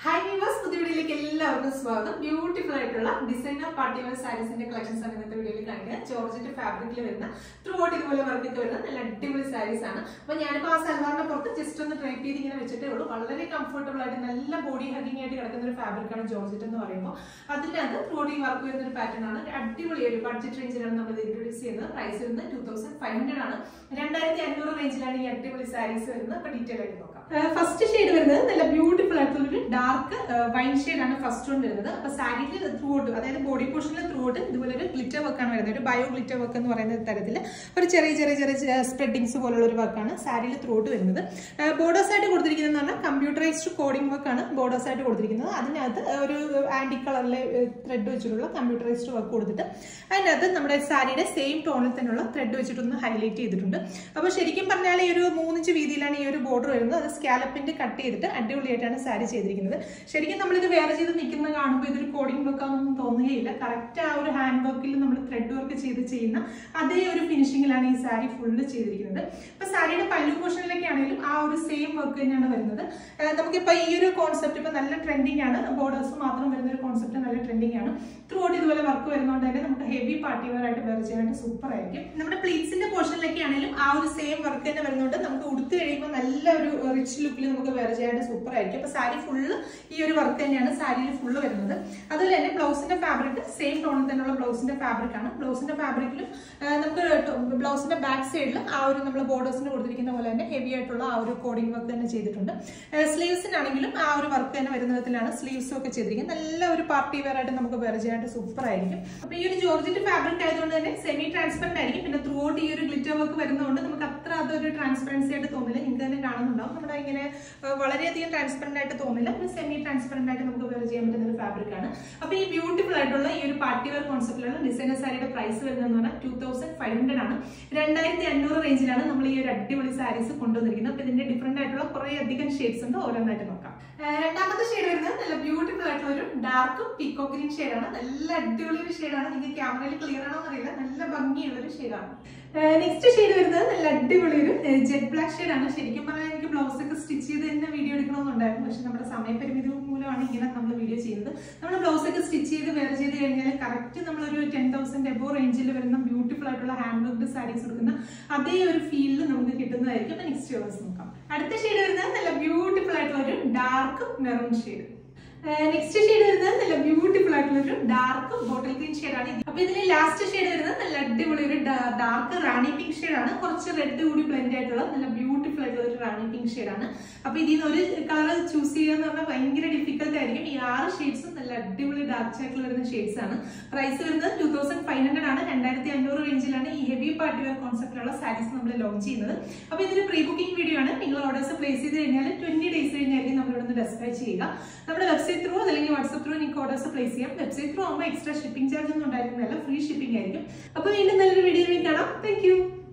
hi viewers പുതിയ വീഡിയോയിലേക്ക് എല്ലാവർക്കും സ്വാഗതം ബ്യൂട്ടിഫുൾ ആയിട്ടുള്ള ഡിസൈനർ പാർട്ടി വെയർ സാരീസിന്റെ കളക്ഷൻസ് ആണ് ഇന്നത്തെ വീഡിയോയിൽ കാണിക്കുക ജോർജറ്റ് ഫാബ്രിക്കിൽ വരുന്ന ത്രൂ ഔട്ട് ഇതുപോലെ വർക്കൊക്കെ വരുന്ന നല്ല അടിപൊളി സാരീസ് ആണ് അപ്പൊ ഞാനിപ്പോ ആ സൽവാറിന്റെ പുറത്ത് ജസ്റ്റ് ഒന്ന് ട്രൈപ്പ് ചെയ്ത് ഇങ്ങനെ വെച്ചിട്ടേ ഉള്ളൂ വളരെ കംഫർട്ടബിൾ ആയിട്ട് നല്ല ബോഡി ഹഗിങ് ആയിട്ട് കിടക്കുന്ന ഒരു ഫാബ്രിക് ആണ് ജോർജറ്റ് എന്ന് പറയുമ്പോൾ അതിനകത്ത് ത്രൂ ഔട്ട് ഈ വർക്ക് വരുന്ന ഒരു പാറ്റേൺ ആണ് ഒരു അടിപൊളി ഒരു ബഡ്ജറ്റ് റേഞ്ചിലാണ് നമ്മൾ ഇൻട്രൊഡ്യൂസ് ചെയ്യുന്നത് പ്രൈസ് വരുന്നത് ടൂ തൗസൻഡ് ഫൈവ് ഹൺഡ്രഡ് ആണ് രണ്ടായിരത്തി അഞ്ഞൂറ് റേഞ്ചിലാണ് ഈ അടിപൊളി സാരീസ് വരുന്നത് അപ്പൊ ഡീറ്റെയിൽ ആയിട്ട് നോക്കാം ഫസ്റ്റ് ഷെയ്ഡ് വരുന്നത് നല്ല ബ്യൂട്ടിഫുൾ ആയിട്ടുള്ള ഒരു ഡാർക്ക് വൈൻ ഷെയ്ഡ് ആണ് ഫസ്റ്റ് വൺ വരുന്നത് അപ്പൊ സാരിയിൽ ത്രൂ ഔട്ട് അതായത് ബോഡി പോർഷനിൽ ത്രൂ ഔട്ട് ഇതുപോലെ ഒരു ഗ്ലിറ്റർ വർക്കാണ് വരുന്നത് ഒരു ബയോ ഗ്ലിറ്റർ വർക്ക് എന്ന് പറയുന്ന തരത്തിൽ ഒരു ചെറിയ ചെറിയ ചെറിയ സ്പ്രെഡിങ്സ് പോലുള്ള ഒരു വർക്കാണ് സാരിയിൽ ത്രൂ ഔട്ട് വരുന്നത് ബോർഡേഴ്സ് ആയിട്ട് കൊടുത്തിരിക്കുന്നത് പറഞ്ഞാൽ കമ്പ്യൂട്ടറൈസ്ഡ് കോഡിംഗ് വർക്കാണ് ബോർഡേഴ്സ് ആയിട്ട് കൊടുത്തിരിക്കുന്നത് അതിനകത്ത് ഒരു ആന്റി കളറിലെ ത്രെഡ് വെച്ചിട്ടുള്ള കമ്പ്യൂട്ടറൈസ്ഡ് വർക്ക് കൊടുത്തിട്ട് അതിനകത്ത് നമ്മുടെ സാരിയുടെ സെയിം ടോണിൽ തന്നെയുള്ള ത്രെഡ് വെച്ചിട്ടൊന്ന് ഹൈലൈറ്റ് ചെയ്തിട്ടുണ്ട് അപ്പോൾ ശരിക്കും പറഞ്ഞാൽ ഈ ഒരു മൂന്നിഞ്ച് വീതിയിലാണ് ഈ ഒരു ബോർഡർ വരുന്നത് അത് സ്കാലപ്പിന്റെ കട്ട് ചെയ്തിട്ട് അടിപൊളിയായിട്ടാണ് സാരി ചെയ്തിരിക്കുന്നത് ശരിക്കും നമ്മളിത് വേറെ ചെയ്ത് നിൽക്കുന്നത് കാണുമ്പോൾ ഇതൊരു കോഡിംഗ് വർക്കാണെന്നൊന്നും തോന്നുകയില്ല കറക്റ്റ് ആ ഒരു ഹാൻഡ് വർക്കിൽ നമ്മൾ ത്രെഡ് വർക്ക് ചെയ്ത് ചെയ്യുന്ന അതേ ഒരു ഫിനിഷിങ്ങിലാണ് ഈ സാരി ഫുള്ള് ചെയ്തിരിക്കുന്നത് അപ്പൊ സാരിയുടെ പല്ലു പോർഷനിലൊക്കെ ആണെങ്കിലും ആ ഒരു സെയിം വർക്ക് തന്നെയാണ് വരുന്നത് ഏഹ് നമുക്കിപ്പോ ഈ ഒരു കോൺസെപ്റ്റ് ഇപ്പൊ നല്ല ട്രെൻഡിങ് ആണ് ബോർഡേഴ്സ് മാത്രം വരുന്ന ഒരു കോൺസെപ്റ്റ് നല്ല ട്രെൻഡിങ് ആണ് ത്രൂ ഔട്ട് ഇതുപോലെ വർക്ക് വരുന്നതുകൊണ്ട് തന്നെ നമുക്ക് ഹെവി പാർട്ടി വെയർ ആയിട്ട് വെയർ ചെയ്യാനായിട്ട് സൂപ്പർ ആയിരിക്കും നമ്മുടെ പ്ലീറ്റ്സിന്റെ പോർഷനിലൊക്കെ ആണെങ്കിലും ആ ഒരു സെയിം വർക്ക് തന്നെ വരുന്നതുകൊണ്ട് നമുക്ക് ഉടുത്ത് കഴിയുമ്പോൾ നല്ല ഒരു റിച്ച് ലുക്കിൽ നമുക്ക് വെയർ ചെയ്യാനായിട്ട് സൂപ്പർ ആയിരിക്കും അപ്പൊ സാരി ഫുള്ള് ഈ ഒരു വർക്ക് തന്നെയാണ് സാരിയിൽ ഫുള്ള് വരുന്നത് അതുപോലെ തന്നെ ബ്ലൗസിന്റെ ഫാബ്രിക് സെയിം ടോണിൽ തന്നെയുള്ള ബ്ലൗസിന്റെ ഫാബ്രിക് ആണ് ബ്ലൗസിന്റെ ഫാബ്രിക്കിലും നമുക്ക് ബ്ലൗസിന്റെ ബാക്ക് സൈഡിൽ ആ ഒരു നമ്മൾ ബോർഡേഴ്സിന് കൊടുത്തിരിക്കുന്ന പോലെ തന്നെ ഹെവി ആയിട്ടുള്ള ആ ഒരു കോഡിംഗ് വർക്ക് തന്നെ ചെയ്തിട്ടുണ്ട് സ്ലീവ്സിനാണെങ്കിലും ആ ഒരു വർക്ക് തന്നെ വരുന്ന വിധത്തിലാണ് സ്ലീവ്സും ഒക്കെ ചെയ്തിരിക്കുന്നത് നല്ല ഒരു പാർട്ടി വെയർ ആയിട്ട് നമുക്ക് വെയർ ചെയ്യാനായിട്ട് സൂപ്പർ ആയിരിക്കും അപ്പൊ ഈ ഒരു ജോർജിന്റെ ഫാബ്രിക് ആയതുകൊണ്ട് തന്നെ സെമി ട്രാൻസ്പെറന്റ് ആയിരിക്കും പിന്നെ ത്രൂ ഔട്ട് ഈ ഒരു ഗ്ലിറ്റർ വർക്ക് വരുന്നതുകൊണ്ട് നമുക്ക് അത്ര അതൊരു ട്രാൻസ്പെറൻസി ആയിട്ട് തോന്നില്ല നിങ്ങൾക്ക് തന്നെ കാണുന്നുണ്ടാവും നമ്മുടെ ഇങ്ങനെ ഏഹ്, വളരെയധികം ട്രാൻസ്പെറന്റ് ആയിട്ട് തോന്നില്ല ഒരു സെമി ട്രാൻസ്പെറന്റ് ആയിട്ട് നമുക്ക് വെയർ ചെയ്യാൻ പറ്റുന്ന ഒരു ഫാബ്രിക് ആണ് അപ്പൊ ഈ ബ്യൂട്ടിഫുൾ ആയിട്ടുള്ള ഈ ഒരു പാർട്ടി വെയർ കോൺസെപ്റ്റിലാണ് ഡിസൈനർ സാരിയുടെ പ്രൈസ് വരുന്നതെന്ന് പറഞ്ഞാൽ ടൂ തൗസൻഡ് ഫൈവ് ഹൺഡ്രഡ് ആണ് രണ്ടായിരത്തി അഞ്ഞൂറ് റേഞ്ചിലാണ് നമ്മൾ ഈ ഒരു അടിപൊളി സാരീസ് കൊണ്ടുവന്നിരിക്കുന്നത് അപ്പൊ ഇതിന്റെ ഡിഫറെന്റ് ആയിട്ടുള്ള കുറെ അധികം ഷെയ്ഡ്സ് ഉണ്ട് ഓരോന്നായിട്ട് നോക്കാം ഏഹ്, രണ്ടാമത്തെ ഷെയ്ഡ് വരുന്നത് നല്ല ബ്യൂട്ടിഫുൾ ആയിട്ടുള്ള ഒരു ഡാർക്ക് പീക്കോ ഗ്രീൻ ഷെയ്ഡാണ് നല്ല അടിപൊളി ഒരു ഷെയ്ഡാണ് നിങ്ങൾക്ക് ക്യാമറയിൽ ക്ലിയർ ആണോ എന്നറിയില്ല നല്ല ഭംഗിയുള്ള ഒരു ഷെയ്ഡാണ് നെക്സ്റ്റ് ഷെയ്ഡ് വരുന്നത് നല്ല അടിപൊളി ഒരു ജെറ്റ് ബ്ലാക്ക് ഷെയ്ഡാണ് ശരിക്കും പറഞ്ഞാൽ എനിക്ക് ബ്ലൗസ് ഒക്കെ സ്റ്റിച്ച് ചെയ്ത് തന്നെ വീഡിയോ എടുക്കണമെന്നുണ്ടായിരുന്നു പക്ഷെ നമ്മുടെ സമയപരിമിതി മൂലമാണ് ഇങ്ങനെ നമ്മൾ വീഡിയോ ചെയ്യുന്നത് നമ്മൾ ബ്ലൗസ് ഒക്കെ സ്റ്റിച്ച് ചെയ്ത് വെയർ ചെയ്ത് കഴിഞ്ഞാൽ കറക്റ്റ് നമ്മളൊരു ടെൻ തൗസൻഡ് എബോ റേഞ്ചിൽ വരുന്ന ബ്യൂട്ടിഫുൾ ആയിട്ടുള്ള ഹാൻഡ് വർക്ക്ഡ് സാരീസ് എടുക്കുന്ന അതേ ഒരു ഫീലിൽ നമുക്ക് കിട്ടുന്നതായിരിക്കും അപ്പൊ നെക്സ്റ്റ് കളേഴ്സ് നോക്കാം അടുത്ത ഷെയ്ഡ് വരുന്നത് നല്ല ബ്യൂട്ടിഫുൾ ആയിട്ടുള്ള ഒരു dark maroon shade next shade വരുന്നത് നല്ല ബ്യൂട്ടിഫുൾ ആയിട്ടുള്ള ഒരു ഡാർക്ക് ബോട്ടിൽ ഗ്രീൻ ഷെയ്ഡ് ആണ് അപ്പൊ ഇതിൽ ലാസ്റ്റ് ഷെയ്ഡ് വരുന്നത് നല്ല അടിപൊളി ഒരു ഡാർക്ക് റാണി പിങ്ക് ഷെയ്ഡ് ആണ് കുറച്ച് റെഡ് കൂടി ബ്ലെൻഡ് ആയിട്ടുള്ള നല്ല ബ്യൂട്ടിഫുൾ ആയിട്ടുള്ള ഒരു റാണി പിങ്ക് ഷെയ്ഡ് ആണ് അപ്പൊ ഇതിൽ നിന്ന് ഒരു കളർ ചൂസ് ചെയ്യുക എന്ന് പറഞ്ഞാൽ ഭയങ്കര ഡിഫിക്കൽട്ട് ആയിരിക്കും ഈ ആറ് ഷെയ്ഡ്സും നല്ല അടിപൊളി ഡാർക്ക് ചാക്കിൽ വരുന്ന ഷെയ്ഡ്സ് ആണ് പ്രൈസ് വരുന്നത് ടൂ തൗസൻഡ് ഫൈവ് ഹൺഡ്രഡ് ആണ് രണ്ടായിരത്തി അഞ്ഞൂറ് റേഞ്ചിലാണ് ഈ ഹെവി പാർട്ടി വെയർ കോൺസെപ്റ്റിലുള്ള സാരീസ് നമ്മൾ ലോഞ്ച് ചെയ്യുന്നത് അപ്പൊ ഇതൊരു പ്രീ ബുക്കിംഗ് വീഡിയോ ആണ് നിങ്ങൾ ഓർഡേഴ്സ് പ്ലേസ് ചെയ്ത് കഴിഞ്ഞാൽ ട്വന്റി ഡേയ്സ് കഴിഞ്ഞായിരിക്കും നമ്മൾ ഇവിടെ നിന്ന് ഡെസ്പാച്ച് ചെയ്യുക നമ്മുടെ വെബ്സൈറ്റ് ത്രൂ അല്ലെങ്കിൽ വാട്സ്ആപ്പ് ത്രൂ നിങ്ങൾക്ക് ഓർഡേഴ്സ് പ്ലേസ് ചെയ്യാം വെബ്സൈറ്റ് ത്രൂ ആകുമ്പോൾ എക്സ്ട്രാ ഷിപ്പിംഗ് ചാർജ് ഒന്നും ഉണ്ടായിരുന്നില്ല ഫ്രീ ഷിപ്പിംഗ് ആയിരിക്കും അപ്പൊ വീണ്ടും നല്ലൊരു വീഡിയോ കാണാം താങ്ക്